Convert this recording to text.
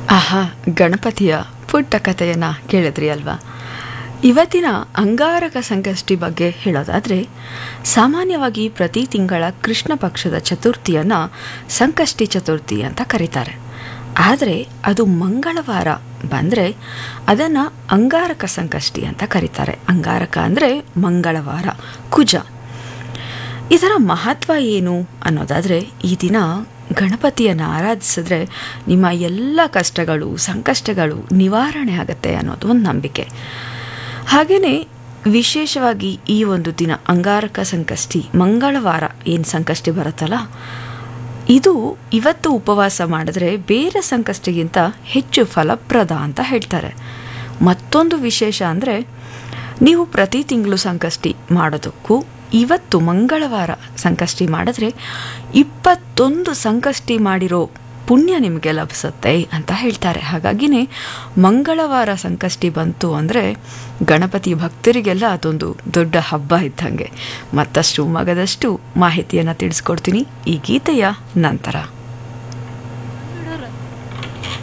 ಆಹಾ ಗಣಪತಿಯ ಪುಟ್ಟ ಕಥೆಯನ್ನು ಕೇಳಿದ್ರಿ ಅಲ್ವಾ ಇವತ್ತಿನ ಅಂಗಾರಕ ಸಂಕಷ್ಟಿ ಬಗ್ಗೆ ಹೇಳೋದಾದರೆ ಸಾಮಾನ್ಯವಾಗಿ ಪ್ರತಿ ತಿಂಗಳ ಕೃಷ್ಣ ಪಕ್ಷದ ಚತುರ್ಥಿಯನ್ನು ಸಂಕಷ್ಟಿ ಚತುರ್ಥಿ ಅಂತ ಕರೀತಾರೆ ಆದರೆ ಅದು ಮಂಗಳವಾರ ಬಂದರೆ ಅದನ್ನು ಅಂಗಾರಕ ಸಂಕಷ್ಟಿ ಅಂತ ಕರೀತಾರೆ ಅಂಗಾರಕ ಅಂದರೆ ಮಂಗಳವಾರ ಕುಜ ಇದರ ಮಹತ್ವ ಏನು ಅನ್ನೋದಾದರೆ ಈ ದಿನ ಗಣಪತಿಯನ್ನು ಆರಾಧಿಸಿದ್ರೆ ನಿಮ್ಮ ಎಲ್ಲ ಕಷ್ಟಗಳು ಸಂಕಷ್ಟಗಳು ನಿವಾರಣೆ ಆಗುತ್ತೆ ಅನ್ನೋದು ಒಂದು ನಂಬಿಕೆ ಹಾಗೆಯೇ ವಿಶೇಷವಾಗಿ ಈ ಒಂದು ದಿನ ಅಂಗಾರಕ ಸಂಕಷ್ಟಿ ಮಂಗಳವಾರ ಏನು ಸಂಕಷ್ಟಿ ಬರುತ್ತಲ್ಲ ಇದು ಇವತ್ತು ಉಪವಾಸ ಮಾಡಿದ್ರೆ ಬೇರೆ ಸಂಕಷ್ಟಿಗಿಂತ ಹೆಚ್ಚು ಫಲಪ್ರದ ಅಂತ ಹೇಳ್ತಾರೆ ಮತ್ತೊಂದು ವಿಶೇಷ ಅಂದರೆ ನೀವು ಪ್ರತಿ ತಿಂಗಳು ಸಂಕಷ್ಟಿ ಮಾಡೋದಕ್ಕೂ ಇವತ್ತು ಮಂಗಳವಾರ ಸಂಕಷ್ಟಿ ಮಾಡಿದ್ರೆ ಇಪ್ಪತ್ತೊಂದು ಸಂಕಷ್ಟಿ ಮಾಡಿರೋ ಪುಣ್ಯ ನಿಮಗೆ ಲಭಿಸುತ್ತೆ ಅಂತ ಹೇಳ್ತಾರೆ ಹಾಗಾಗಿನೇ ಮಂಗಳವಾರ ಸಂಕಷ್ಟಿ ಬಂತು ಅಂದರೆ ಗಣಪತಿ ಭಕ್ತರಿಗೆಲ್ಲ ಅದೊಂದು ದೊಡ್ಡ ಹಬ್ಬ ಇದ್ದಂಗೆ ಮತ್ತಷ್ಟು ಮಗದಷ್ಟು ಮಾಹಿತಿಯನ್ನು ತಿಳಿಸ್ಕೊಡ್ತೀನಿ ಈ ಗೀತೆಯ ನಂತರ